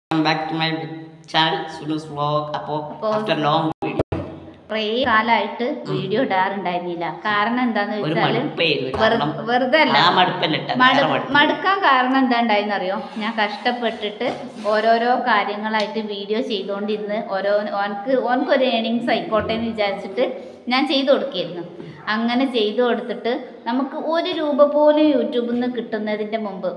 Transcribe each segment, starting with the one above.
Welcome back to my channel Sunus vlog അപ്പോൾ അപ്പോൾ after long video കുറേ കാലമായിട്ട് വീഡിയോ ഇടാറുണ്ടായിരുന്നില്ല കാരണം എന്താന്ന് ഒരു വെച്ചാല് മടുപ്പായിരുന്നു വെറു- കാരണം വെറുതെ അല്ല ആ മടുപ്പല്ല ഇട്ട മടു വേറെ മടുപ്പ് മടുക്കാൻ കാരണം എന്താ ഉണ്ടായെന്നറിയോ ഞാൻ കഷ്ടപ്പെട്ടിട്ട് ഓരോരോ കാര്യങ്ങളായിട്ട് വീഡിയോ ചെയ്തുകൊണ്ടിരുന്ന് ഓരോ ഓനക്ക് ഓനക്കൊരു ഏണിങ്സ് ആയിക്കോട്ടെ എന്ന് വിചാരിച്ചിട്ട് ഞാൻ ചെയ്തു കൊടുക്കുകയായിരുന്നു അങ്ങനെ ചെയ്തു കൊടുത്തിട്ട് നമുക്ക് ഒരു രൂപ പോലും യൂട്യൂബിൽ നിന്ന് കിട്ടുന്നതിൻ്റെ മുമ്പ്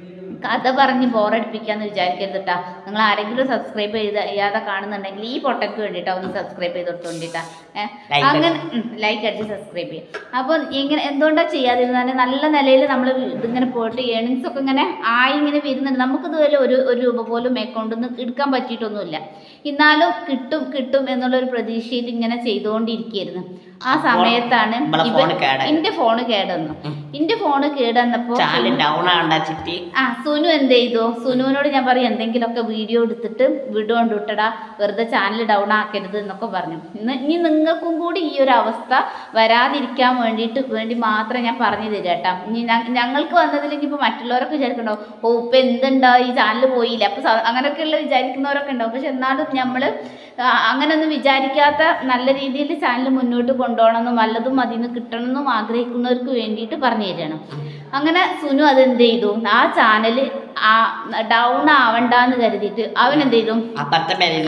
കഥ പറഞ്ഞ് ബോറടിപ്പിക്കാന്ന് വിചാരിക്കരുത് കേട്ടോ നിങ്ങൾ ആരെങ്കിലും സബ്സ്ക്രൈബ് ചെയ്ത് ചെയ്യാതെ കാണുന്നുണ്ടെങ്കിൽ ഈ പൊട്ടയ്ക്ക് വേണ്ടിയിട്ടാ ഒന്ന് സബ്സ്ക്രൈബ് ചെയ്തിട്ട് വേണ്ടിയിട്ടാ Like അങ്ങനെ ലൈക്ക് അടിച്ച് സബ്സ്ക്രൈബ് ചെയ്യും അപ്പോൾ ഇങ്ങനെ എന്തുകൊണ്ടാണ് ചെയ്യാതിരുന്നാൽ നല്ല നിലയിൽ നമ്മൾ ഇതിങ്ങനെ പോയിട്ട് ഏണിങ്സ് ഒക്കെ ഇങ്ങനെ ആയി ഇങ്ങനെ വരുന്നുണ്ട് നമുക്കിതുവരെ ഒരു ഒരു രൂപ പോലും അക്കൗണ്ടിൽ നിന്ന് എടുക്കാൻ പറ്റിയിട്ടൊന്നുമില്ല എന്നാലും കിട്ടും കിട്ടും എന്നുള്ളൊരു പ്രതീക്ഷയിൽ ഇങ്ങനെ ചെയ്തുകൊണ്ടിരിക്കുകയായിരുന്നു ആ സമയത്താണ് നമ്മളെ ഇവ phone കേടായി. എൻ്റെ ഫോണ് കേടന്നു എൻ്റെ ഫോണ് കേടന്നപ്പോൾ ചാനൽ ഡൗൺ ആവണ്ട ചിട്ടി ആ സുനു എന്ത് ചെയ്തു സുനുവിനോട് ഞാൻ പറയും എന്തെങ്കിലുമൊക്കെ വീഡിയോ എടുത്തിട്ട് വിടുകൊണ്ട് വിട്ടടാ വെറുതെ ചാനൽ ഡൗൺ ആക്കരുത് എന്നൊക്കെ പറഞ്ഞു ഇന്ന് ഇനി നിങ്ങൾക്കും കൂടി ഈ ഒരു അവസ്ഥ വരാതിരിക്കാൻ വേണ്ടിയിട്ട് വേണ്ടി മാത്രം ഞാൻ പറഞ്ഞു തരാം കേട്ടോ ഇനി ഞ- ഞങ്ങൾക്ക് വന്നതിൽ ഇനിയിപ്പോൾ മറ്റുള്ളവരൊക്കെ വിചാരിക്കണ്ടോ ഓ ഇപ്പം എന്തുണ്ടോ ഈ ചാനൽ പോയില്ല അപ്പം അങ്ങനെയൊക്കെയുള്ള വിചാരിക്കുന്നവരൊക്കെ ഉണ്ടാവും പക്ഷെ എന്നാലും നമ്മൾ അങ്ങനെയൊന്നും വിചാരിക്കാത്ത നല്ല രീതിയിൽ ചാനൽ മുന്നോട്ട് കൊണ്ടുപോകണമെന്നും വല്ലതും അതിൽ നിന്ന് കിട്ടണമെന്നും ആഗ്രഹിക്കുന്നവർക്ക് വേണ്ടിയിട്ട് പറഞ്ഞു തരികയാണ് അങ്ങനെ സുനു അത് എന്ത് ചെയ്തു ആ ചാനൽ ആ ഡൗൺ ആവണ്ടെന്ന് കരുതിയിട്ട് അവൻ എന്ത് ചെയ്തു അപ്പുറത്തെ പേരിൽ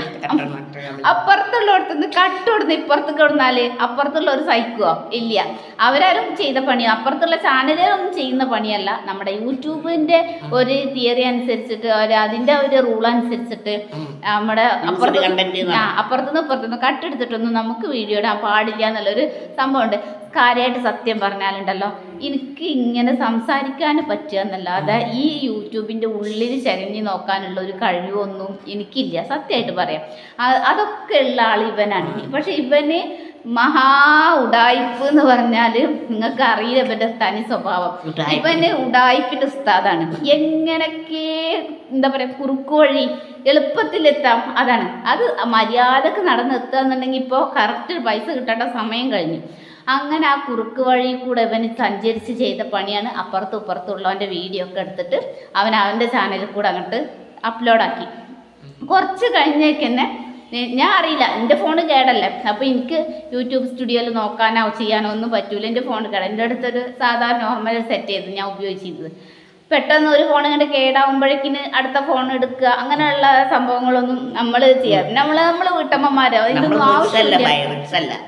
അപ്പുറത്തുള്ളടത്തുനിന്ന് കട്ടുകൊടുന്ന് ഇപ്പുറത്ത് കൊടുന്നാല് അപ്പുറത്തുള്ള ഒരു സഹിക്കുവോ ഇല്ല അവരാരും ചെയ്ത പണിയോ അപ്പുറത്തുള്ള ചാനലുകളൊന്നും ചെയ്യുന്ന പണിയല്ല നമ്മുടെ യൂട്യൂബിന്റെ ഒരു തിയറി അനുസരിച്ചിട്ട് ഒരു അതിന്റെ ഒരു റൂൾ അനുസരിച്ചിട്ട് നമ്മുടെ അപ്പുറത്ത് കണ്ടന്റ് ആ അപ്പുറത്തുനിന്ന് ഇപ്പുറത്തുനിന്ന് കട്ടെടുത്തിട്ടൊന്നും നമുക്ക് വീഡിയോ ഇടാൻ പാടില്ല എന്നുള്ളൊരു സംഭവമുണ്ട് കാര്യമായിട്ട് സത്യം പറഞ്ഞാലുണ്ടല്ലോ എനിക്ക് ഇങ്ങനെ സംസാരിക്കാൻ പറ്റുക എന്നല്ലാതെ ഈ യൂട്യൂബിൻ്റെ ഉള്ളിൽ ചരഞ്ഞു നോക്കാനുള്ള ഒരു കഴിവൊന്നും എനിക്കില്ല സത്യമായിട്ട് പറയാം അ- അതൊക്കെ ഉള്ള ആൾ ഇവനാണ് പക്ഷെ ഇവന് മഹാ ഉടായിപ്പ് എന്ന് പറഞ്ഞാൽ നിങ്ങൾക്ക് അറിയില്ല ഇവൻ്റെ തനി സ്വഭാവം ഉഡായിപ്പ്. ഇവന് ഉടായിപ്പിൻ്റെ ഉസ്താദാണ് എങ്ങനെയൊക്കെ എന്താ പറയുക കുറുക്കു വഴി എളുപ്പത്തിലെത്താം അതാണ് അത് മര്യാദക്ക് നടന്നെത്തുക എന്നുണ്ടെങ്കിൽ ഇപ്പോൾ കറക്റ്റ് പൈസ കിട്ടേണ്ട സമയം കഴിഞ്ഞു അങ്ങനെ ആ കുറുക്ക് വഴി കൂടെ ഇവന് സഞ്ചരിച്ച് ചെയ്ത പണിയാണ് അപ്പുറത്തും ഇപ്പുറത്തുള്ളവൻ്റെ വീഡിയോ ഒക്കെ എടുത്തിട്ട് അവൻ അവൻ്റെ ചാനലിൽ കൂടെ അങ്ങോട്ട് അപ്ലോഡാക്കി കുറച്ച് കഴിഞ്ഞേക്ക് തന്നെ ഞ- ഞാൻ അറിയില്ല എൻ്റെ ഫോൺ കേടല്ലേ അപ്പോൾ എനിക്ക് യൂട്യൂബ് സ്റ്റുഡിയോയിൽ നോക്കാനോ ചെയ്യാനോ ഒന്നും പറ്റൂല എൻ്റെ ഫോൺ കേട എൻ്റെ അടുത്തൊരു സാധാരണ നോർമൽ സെറ്റ് ചെയ്ത് ഞാൻ ഉപയോഗിച്ചിരുന്നത് പെട്ടെന്ന് ഒരു ഫോൺ ഇങ്ങോട്ട് കേടാവുമ്പോഴേക്കിന് അടുത്ത ഫോൺ എടുക്കുക അങ്ങനെയുള്ള സംഭവങ്ങളൊന്നും നമ്മൾ ചെയ്യാറ് നമ്മൾ നമ്മൾ വീട്ടമ്മമാരോ നമ്മൾ ഇതൊന്നും അല്ല ആവശ്യമില്ല പൈററ്റ്സ് അല്ല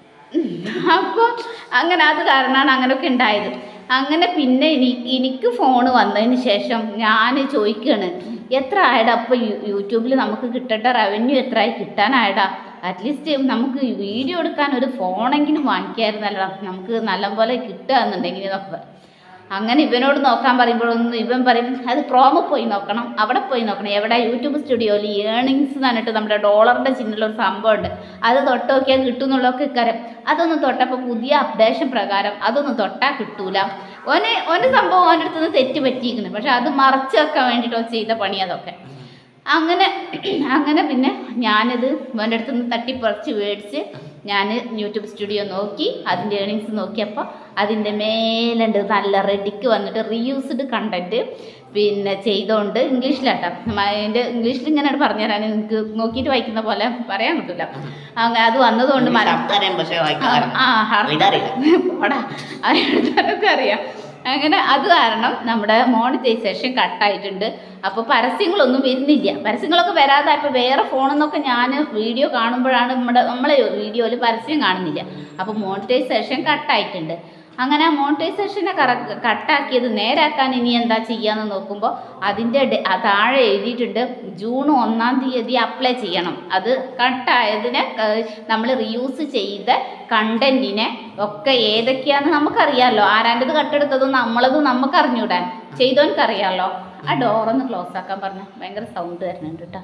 അപ്പോൾ അങ്ങനെ അത് കാരണമാണ് അങ്ങനെയൊക്കെ ഉണ്ടായത് അങ്ങനെ പിന്നെ എനി എനിക്ക് ഫോൺ വന്നതിന് ശേഷം ഞാൻ ചോദിക്കുകയാണ് എത്ര ആയടാ അപ്പോൾ യൂട്യൂബിൽ നമുക്ക് കിട്ടേണ്ട റവന്യൂ എത്രയായി കിട്ടാനായടാ അറ്റ്ലീസ്റ്റ് നമുക്ക് വീഡിയോ എടുക്കാൻ ഒരു ഫോണെങ്കിലും വാങ്ങിക്കായിരുന്നല്ലോ നമുക്ക് നല്ലപോലെ കിട്ടുക എന്നുണ്ടെങ്കിൽ എന്നൊക്കെ പറയും. അങ്ങനെ ഇവനോട് നോക്കാൻ പറയുമ്പോഴൊന്നും ഇവൻ പറയും അത് ക്രോമ പോയി നോക്കണം അവിടെ പോയി നോക്കണം എവിടെ യൂട്യൂബ് സ്റ്റുഡിയോയിൽ ഏണിങ്സ് എന്ന് പറഞ്ഞിട്ട് നമ്മുടെ ഡോളറിൻ്റെ ചിഹ്നമുള്ള ഒരു സംഭവമുണ്ട് അത് തൊട്ട് നോക്കിയാൽ കിട്ടും എന്നുള്ളതൊക്കെ കാര്യം അതൊന്നും തൊട്ടപ്പോൾ പുതിയ അപ്ഡേഷൻ പ്രകാരം അതൊന്നും തൊട്ടാൽ കിട്ടൂല ഓന് ഓന് സംഭവം ഓൻ്റെ അടുത്ത് നിന്ന് തെറ്റ് പറ്റിയിരിക്കുന്നു പക്ഷെ അത് മറച്ചു വെക്കാൻ വേണ്ടിയിട്ട് ഓൻ ചെയ്ത പണി അതൊക്കെ അങ്ങനെ അങ്ങനെ പിന്നെ ഞാനിത് മോൻ്റെ അടുത്ത് നിന്ന് തട്ടിപ്പറിച്ച് മേടിച്ച് ഞാൻ യൂട്യൂബ് സ്റ്റുഡിയോ നോക്കി അതിൻ്റെ ഏണിങ്സ് നോക്കിയപ്പോൾ അതിൻ്റെ മേലുണ്ട് നല്ല റെഡിക്ക് വന്നിട്ട് റീയൂസ്ഡ് കണ്ടൻറ്റ് പിന്നെ ചെയ്തുകൊണ്ട് ഇംഗ്ലീഷിലാട്ടോ അതിൻ്റെ ഇംഗ്ലീഷിൽ ഇങ്ങനെ പറഞ്ഞു തരാൻ എനിക്ക് നോക്കിയിട്ട് വായിക്കുന്ന പോലെ പറയാൻ കിട്ടില്ല അങ്ങനെ അത് വന്നതുകൊണ്ട് മല സംസാരം പക്ഷേ വായിക്കാൻ ആ ഹർ- ഇതറിയില്ല പോടാ അതൊക്കെ അറിയാം അങ്ങനെ അത് കാരണം നമ്മുടെ മോണിറ്റൈസേഷൻ കട്ടായിട്ടുണ്ട് അപ്പോൾ പരസ്യങ്ങളൊന്നും വരുന്നില്ല പരസ്യങ്ങളൊക്കെ വരാതെ ഇപ്പോൾ വേറെ ഫോണിൽ നിന്നൊക്കെ ഞാൻ വീഡിയോ കാണുമ്പോഴാണ് നമ്മുടെ നമ്മളെ വീഡിയോയിൽ പരസ്യം കാണുന്നില്ല അപ്പോൾ മോണിറ്റൈസേഷൻ കട്ടായിട്ടുണ്ട് അങ്ങനെ ആ മോണിറ്റൈസേഷനെ കറ കട്ടാക്കിയത് നേരാക്കാൻ ഇനി എന്താ ചെയ്യാന്ന് നോക്കുമ്പോൾ അതിൻ്റെ ഡെ- ആ താഴെ എഴുതിയിട്ടുണ്ട് ജൂൺ ഒന്നാം തീയതി അപ്ലൈ ചെയ്യണം അത് കട്ടായതിനെ നമ്മൾ റീയൂസ് ചെയ്ത കണ്ടന്റിനെ ഒക്കെ ഏതൊക്കെയാന്ന് നമുക്കറിയാമല്ലോ ആരാൻ്റെത് കട്ടെടുത്തതും നമ്മളത് നമുക്ക് അറിഞ്ഞൂടെ ചെയ്തോൻക്കറിയാമല്ലോ ആ ഡോറൊന്ന് ക്ലോസ് ആക്കാൻ പറഞ്ഞു ഭയങ്കര സൗണ്ട് വരുന്നുണ്ട് കേട്ടോ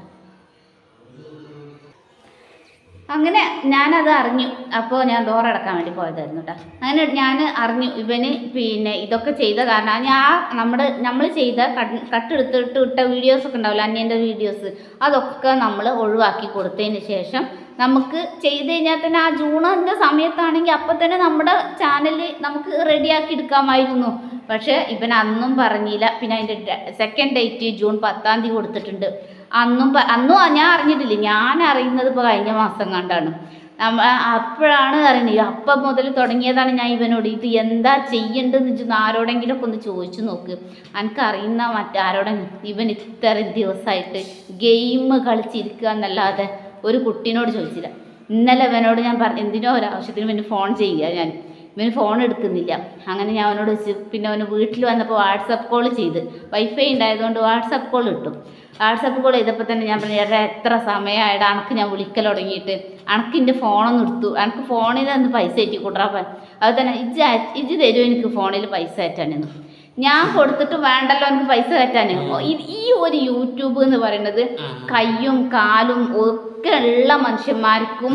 അങ്ങനെ ഞാനത് അറിഞ്ഞു അപ്പോൾ ഞാൻ ഡോറടക്കാൻ വേണ്ടി പോയതായിരുന്നു കേട്ടോ അങ്ങനെ ഞാൻ അറിഞ്ഞു ഇവന് പിന്നെ ഇതൊക്കെ ചെയ്ത കാരണം ഞാൻ ആ നമ്മുടെ നമ്മൾ ചെയ്ത കട്ട് കട്ടെടുത്തിട്ട് ഇട്ട വീഡിയോസൊക്കെ ഉണ്ടാവില്ല അന്യൻ്റെ വീഡിയോസ് അതൊക്കെ നമ്മൾ ഒഴിവാക്കി കൊടുത്തതിന് ശേഷം നമുക്ക് ചെയ്ത് കഴിഞ്ഞാൽ തന്നെ ആ ജൂണിൻ്റെ സമയത്താണെങ്കിൽ അപ്പം തന്നെ നമ്മുടെ ചാനൽ നമുക്ക് റെഡിയാക്കി എടുക്കാമായിരുന്നു പക്ഷേ ഇവൻ അന്നും പറഞ്ഞില്ല പിന്നെ അതിൻ്റെ സെക്കൻഡ് ഡേറ്റ് ജൂൺ പത്താം തീയതി കൊടുത്തിട്ടുണ്ട് അന്നും പ- അന്നും ഞാൻ അറിഞ്ഞിട്ടില്ല ഞാൻ അറിയുന്നത് ഇപ്പോൾ കഴിഞ്ഞ മാസം കണ്ടാണ് നമ്മ അപ്പോഴാണ് അറിയുന്നത് അപ്പം മുതൽ തുടങ്ങിയതാണ് ഞാൻ ഇവനോട് ഇത് എന്താ ചെയ്യേണ്ടതെന്ന് വെച്ച് ആരോടെങ്കിലും ഒക്കെ ഒന്ന് ചോദിച്ചു നോക്ക് എനിക്കറിയുന്ന മറ്റാരോടെങ്കിലും ഇവൻ ഇത്രയും ദിവസമായിട്ട് ഗെയിം കളിച്ചിരിക്കുക എന്നല്ലാതെ ഒരു കുട്ടീനോട് ചോദിച്ചില്ല ഇന്നലെ ഇവനോട് ഞാൻ പറഞ്ഞു എന്തിനോ ഒരാവശ്യത്തിന് ഇവന് ഫോൺ ചെയ്യുക ഞാൻ ഇവന് ഫോൺ എടുക്കുന്നില്ല അങ്ങനെ ഞാൻ അവനോട് വെച്ച് പിന്നെ അവന് വീട്ടിൽ വന്നപ്പോൾ വാട്സപ്പ് കോൾ ചെയ്ത് വൈഫൈ ഉണ്ടായതുകൊണ്ട് വാട്സപ്പ് കോൾ കിട്ടും വാട്സപ്പ് കോൾ ചെയ്തപ്പോൾ തന്നെ ഞാൻ പറഞ്ഞു എടാ എത്ര സമയമായിട്ട് അണക്ക് ഞാൻ വിളിക്കൽ തുടങ്ങിയിട്ട് അണക്കിൻ്റെ ഫോണൊന്നും എടുത്തു അനക്ക് ഫോണിൽ നിന്ന് പൈസ കയറ്റി കൂട്ടറാ അത് തന്നെ ഇജ്ജ് അയ- ഇജ്ജ് തരുമോ എനിക്ക് ഫോണിൽ പൈസ കയറ്റാനെന്ന് ഞാൻ കൊടുത്തിട്ട് വേണ്ടല്ലോ എനിക്ക് പൈസ കയറ്റാൻ ഈ ഒരു യൂട്യൂബ് എന്ന് പറയുന്നത് കയ്യും കാലും ഒക്കെ ഉള്ള മനുഷ്യന്മാർക്കും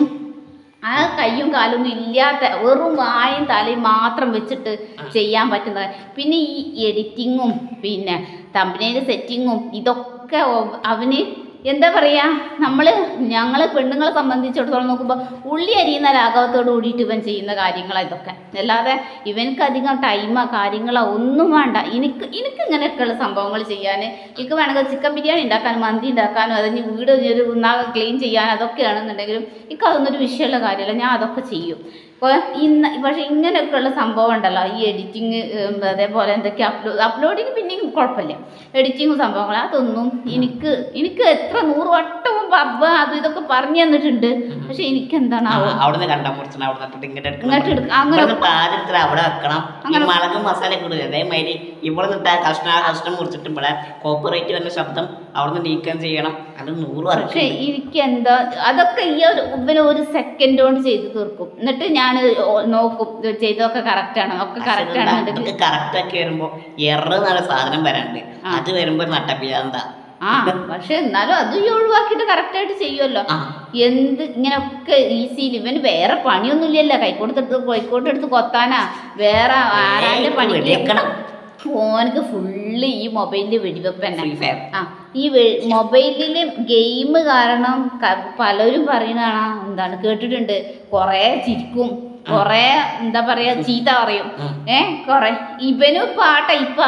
ആ കയ്യും കാലൊന്നും ഇല്ലാത്ത വെറും വായും തലയും മാത്രം വെച്ചിട്ട് ചെയ്യാൻ പറ്റുന്നത് പിന്നെ ഈ എഡിറ്റിങ്ങും പിന്നെ തമ്പനയിൽ സെറ്റിങ്ങും ഇതൊക്കെ ഒ- അവന് എന്താ പറയുക നമ്മൾ ഞങ്ങൾ പെണ്ണുങ്ങളെ സംബന്ധിച്ചിടത്തോളം നോക്കുമ്പോൾ ഉള്ളി അരിയുന്ന ലാഘവത്തോട് കൂടിയിട്ട് ഇവൻ ചെയ്യുന്ന കാര്യങ്ങളാണ് ഇതൊക്കെ അല്ലാതെ ഇവനക്ക് അധികം ടൈമോ കാര്യങ്ങളോ ഒന്നും വേണ്ട എനിക്ക് എനിക്ക് ഇങ്ങനെയൊക്കെയുള്ള സംഭവങ്ങൾ ചെയ്യാൻ എനിക്ക് വേണമെങ്കിൽ ചിക്കൻ ബിരിയാണി ഉണ്ടാക്കാനും മന്തി ഉണ്ടാക്കാനും അതിന് വീട് ഒരു ഒന്നാകെ ക്ലീൻ ചെയ്യാൻ അതൊക്കെയാണെന്നുണ്ടെങ്കിലും എനിക്ക് അതൊന്നും ഒരു വിഷയമുള്ള കാര്യമല്ല ഞാൻ അതൊക്കെ ചെയ്യും ഇപ്പോൾ ഇന്ന് പക്ഷേ ഇങ്ങനെയൊക്കെയുള്ള സംഭവം ഉണ്ടല്ലോ ഈ എഡിറ്റിങ് അതേപോലെ എന്തൊക്കെ അപ്ലോഡ് അപ്ലോഡിങ് പിന്നെയും കുഴപ്പമില്ല എഡിറ്റിങ്ങും സംഭവങ്ങൾ അതൊന്നും എനിക്ക് എനിക്ക് എത്ര നൂറ് വട്ടവും പബ്ബ് അത് ഇതൊക്കെ പറഞ്ഞു തന്നിട്ടുണ്ട് പക്ഷെ എനിക്ക് എന്താണാവോ അവിടുന്ന് കണ്ടാ മുറിച്ചണം അവിടെ നിന്നിട്ട് ഇങ്ങോട്ട് ഇങ്ങോട്ട് എടുക്ക- അങ്ങനെ- താരത്തിൽ അവിടെ വെക്കണം ഈ അങ്ങനെ- മുളക് മസാല ഇടുക അതേമാതിരി ഇവിടെ നിന്നിട്ട് ആ കഷ്ണം ആ കഷ്ണം മുറിച്ചിട്ട് ഇവിടെ കോപ്പറേറ്റ് വരുന്ന ശബ്ദം അവിടുന്ന് നീക്കം ചെയ്യണം അത് നൂറ് പക്ഷെ വർക്ക് എനിക്ക് എന്താ അതൊക്കെ ഈ ഒരു ഇവന് ഒരു സെക്കൻഡ് കൊണ്ട് ചെയ്ത് തീർക്കും എന്നിട്ട് ഞാൻ നോക്കും ഇത് ചെയ്തതൊക്കെ കറക്റ്റ് ആണോ ഒക്കെ കറക്റ്റ് ആണെന്നുണ്ടെങ്കിൽ ഇതൊക്കെ കറക്റ്റ് ആക്കി വരുമ്പോ എറ എന്നുള്ള സാധനം വരാണ്ട് ആ. അത് വരുമ്പോ നട്ടപ്പിയാന്താ ആ പക്ഷെ എന്നാലും അത് ഈ ഒഴിവാക്കിയിട്ട് കറക്റ്റായിട്ട് ചെയ്യുമല്ലോ ആ. എന്ത് ഇങ്ങനെയൊക്കെ ഈസിയിൽ ഇവന് വേറെ പണിയൊന്നുമില്ലല്ലോ കൈക്കോട്ടെടുത്ത് കോഴിക്കോട്ടെടുത്ത് കൊത്താനാ വേറെ ആരാന്റെ പണി വെടിവെക്കണം ഓനക്ക് ഫുള്ള് ഈ മൊബൈലിൽ വെടിവെപ്പ് തന്നെ ഫ്രീ ഫയർ ആ ഈ മൊബൈലിൽ ഗെയിം കാരണം ക- പലരും പറയണതാണ് എന്താണ് കേട്ടിട്ടുണ്ട് കുറേ ചിരിക്കും കുറേ എന്താ പറയാ ചീത്ത പറയും ഉം. ഏ കുറേ ഇവനും ഇപ്പൊ ആ ടൈപ്പാ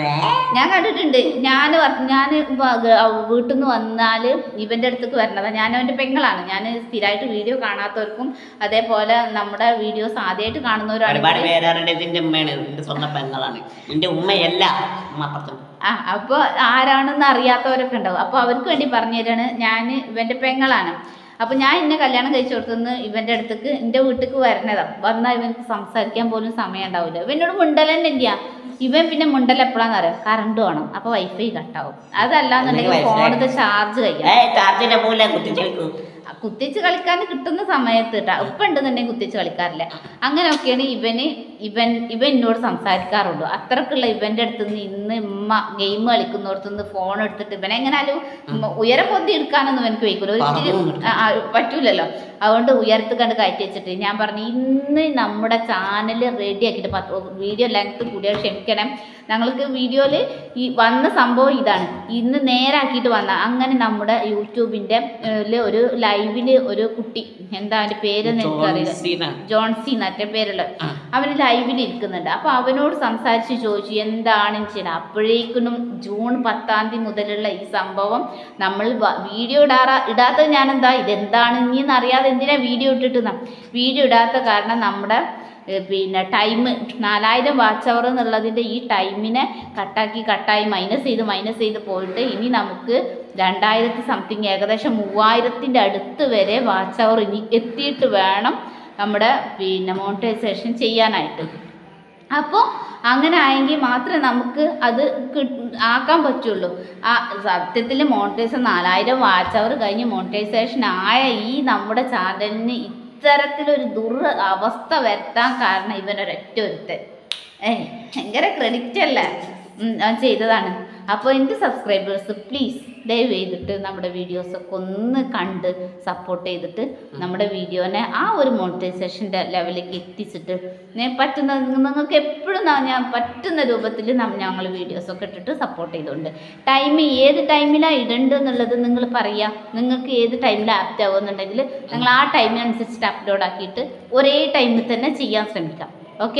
ഞാൻ കണ്ടിട്ടുണ്ട് ഞാൻ ഞാൻ വീട്ടിൽ നിന്ന് വന്നാൽ ഇവൻ്റെ അടുത്തേക്ക് വരണതാ ഞാൻ അവൻ്റെ പെങ്ങളാണ് ഞാൻ സ്ഥിരമായിട്ട് വീഡിയോ കാണാത്തവർക്കും അതേപോലെ നമ്മുടെ വീഡിയോസ് ആദ്യമായിട്ട് ഒരുപാട് കാണുന്നവരാണെങ്കിൽ പേരാറുണ്ട് ഇതിന്റെ ഉമ്മയാണ് എന്റെ സ്വന്തം പെങ്ങളാണ് എന്റെ ഉമ്മയല്ല ഉമ്മ അപ്പുറത്തുണ്ട് ആ അപ്പോൾ ആരാണെന്ന് അറിയാത്തവരൊക്കെ ഉണ്ടാവും അപ്പോൾ അവർക്ക് വേണ്ടി പറഞ്ഞു തരാണ് ഞാൻ ഇവൻ്റെ പെങ്ങളാണ് അപ്പോൾ ഞാൻ എന്നെ കല്യാണം കഴിച്ചു കൊടുത്തുനിന്ന് ഇവൻ്റെ അടുത്തേക്ക് എൻ്റെ വീട്ടിലേക്ക് വരണതാ വന്നാൽ ഇവനക്ക് സംസാരിക്കാൻ പോലും സമയം ഉണ്ടാവില്ല ഇവനോട് മുണ്ടൽ തന്നെ ഇല്ല ഇവൻ പിന്നെ മുണ്ടൽ എപ്പോഴാന്ന് അറിയാം കറണ്ട് വേണം അപ്പോൾ വൈഫൈ കട്ടാവും അതല്ലാന്നുണ്ടെങ്കിൽ എനിക്ക് ഫോണിൻ്റെ ചാർജ് കഴിയും ഏ ചാർജിന്റെ പോലെ കുത്തിച്ചേക്കും കുത്തിച്ച് കളിക്കാൻ കിട്ടുന്ന സമയത്ത് കേട്ടോ ഇപ്പം ഉണ്ടെന്നുണ്ടെങ്കിൽ കുത്തിച്ച് കളിക്കാറില്ല അങ്ങനെയൊക്കെയാണ് ഇവന് ഇവൻ ഇവൻ എന്നോട് സംസാരിക്കാറുള്ളൂ അത്രക്കുള്ള ഇവൻ്റെ അടുത്ത് നിന്ന് ഇന്ന് ഉമ്മ ഗെയിം കളിക്കുന്നിടത്തു നിന്ന് ഫോൺ എടുത്തിട്ട് ഇവനെ എങ്ങനാലും ഉയരം പൊന്തി എടുക്കാനൊന്നും എനിക്ക് വയ്ക്കൂല ഒരിച്ചിരി പറന്നും ആ, ആ, പറ്റൂലല്ലോ അതുകൊണ്ട് ഉയരത്ത് കണ്ട് കയറ്റി വെച്ചിട്ട് ഞാൻ പറഞ്ഞു ഇന്ന് നമ്മുടെ ചാനൽ റെഡി ആക്കിയിട്ട് പത്ത് വീഡിയോ ലെങ്ത് കൂടിയാൽ ക്ഷമിക്കണം ഞങ്ങൾക്ക് വീഡിയോയിൽ ഈ വന്ന സംഭവം ഇതാണ് ഇന്ന് നേരാക്കിയിട്ട് വന്ന അങ്ങനെ നമ്മുടെ യൂട്യൂബിൻ്റെ ഒരു ലൈവിൽ ഒരു കുട്ടി എന്താ അവൻ്റെ പേരെന്ന് എനിക്കറിയില്ല ജോൺസീനാണ്. ജോൺസി എന്നറ്റ പേരുള്ള ആ. അവന് ലൈവിൽ ഇരിക്കുന്നുണ്ട് അപ്പോൾ അവനോട് സംസാരിച്ച് ചോദിച്ചു എന്താണ് ചെയ്യണം അപ്പോഴേക്കും ജൂൺ പത്താം തീയതി മുതലുള്ള ഈ സംഭവം നമ്മൾ വ- വീഡിയോ ഇടാറ ഇടാത്തത് ഞാനെന്താ ഇതെന്താണ് ഇനിയെന്ന് അറിയാതെ എന്തിനാ വീഡിയോ ഇട്ടിട്ട് ന- വീഡിയോ ഇടാത്ത കാരണം നമ്മുടെ ഏ, പിന്നെ ടൈം നാലായിരം വാച്ച് അവർ എന്നുള്ളതിൻ്റെ ഈ ടൈമിനെ കട്ടാക്കി കട്ടായി മൈനസ് ചെയ്ത് മൈനസ് ചെയ്ത് പോയിട്ട് ഇനി നമുക്ക് രണ്ടായിരത്തി സംതിങ് ഏകദേശം മൂവായിരത്തിൻ്റെ അടുത്ത് വരെ വാച്ച് അവർ ഇനി എത്തിയിട്ട് വേണം നമ്മുടെ പിന്നെ മോണിറ്റൈസേഷൻ ചെയ്യാനായിട്ട് അപ്പോൾ അങ്ങനെ ആയെങ്കിൽ മാത്രമേ നമുക്ക് അത് കിട്ട് ആക്കാൻ പറ്റുള്ളൂ ആ സത്യത്തിൽ മോണിറ്റൈസേഷൻ നാലായിരം വാച്ച് അവർ കഴിഞ്ഞ് മോണിറ്റൈസേഷൻ ആയ ഈ നമ്മുടെ ചാനലിന് ഇത്തരത്തിലൊരു ദുർ അവസ്ഥ വരുത്താൻ കാരണം ഇവനൊരൊറ്റ ഒരുത്തൻ ഏയ് ഭയങ്കര ക്രെഡിറ്റ് അല്ലേ ഉം, അവൻ ചെയ്തതാണ് അപ്പോൾ എൻ്റെ സബ്സ്ക്രൈബേഴ്സ് പ്ലീസ് ദയവ് ചെയ്തിട്ട് നമ്മുടെ വീഡിയോസൊക്കെ ഒന്ന് കണ്ട് സപ്പോർട്ട് ചെയ്തിട്ട് നമ്മുടെ വീഡിയോനെ ആ ഒരു മോണിറ്റൈസേഷൻ്റെ ലെവലിലേക്ക് എത്തിച്ചിട്ട് ഞാൻ പറ്റുന്ന നിങ്ങൾക്ക് എപ്പോഴും ഞാൻ പറ്റുന്ന രൂപത്തിൽ ഞങ്ങൾ വീഡിയോസൊക്കെ ഇട്ടിട്ട് സപ്പോർട്ട് ചെയ്തുകൊണ്ട് ടൈം ഏത് ടൈമിലാണ് ഇടേണ്ടത് എന്നുള്ളത് നിങ്ങൾ പറയുക നിങ്ങൾക്ക് ഏത് ടൈമിൽ ആപ്റ്റ് ആവുമെന്നുണ്ടെങ്കിൽ നിങ്ങൾ ആ ടൈമിനനുസരിച്ചിട്ട് അപ്ലോഡ് ആക്കിയിട്ട് ഒരേ ടൈമിൽ തന്നെ ചെയ്യാൻ ശ്രമിക്കാം ഓക്കെ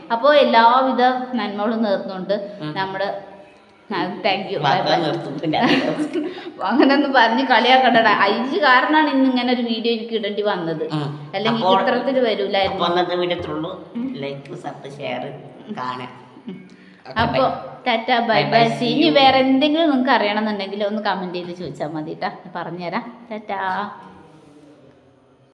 അപ്പോൾ എല്ലാവിധ നന്മകളും നേർന്നുകൊണ്ട് ഉം. നമ്മുടെ താങ്ക് യു ബൈ വാർത്ത ബൈ നിർത്തുന്നില്ല അങ്ങനൊന്നും പറഞ്ഞ് കളിയാക്കണ്ടടാ അയച്ച് കാരണമാണ് ഇന്ന് ഇങ്ങനെ ഒരു വീഡിയോ എനിക്ക് ഇടേണ്ടി വന്നത് ഉം. അല്ലെങ്കിൽ അപ്പോൾ- ഇത്രത്തിൽ വരൂലായിരുന്നു അപ്പൊ അന്നത്തെ വീഡിയോ ഇത്രയുള്ളൂ ലൈക്ക് സബ് ഷെയർ കാണാൻ Okay, അപ്പോൾ bye. Ta ta bye Bye bye bye, see see ഇനി you. വേറെ എന്തെങ്കിലും നിങ്ങൾക്ക് അറിയണമെന്നുണ്ടെങ്കിൽ ഒന്ന് കമൻറ്റ് ചെയ്ത് ചോദിച്ചാൽ മതി കേട്ടോ പറഞ്ഞുതരാം ടാറ്റാ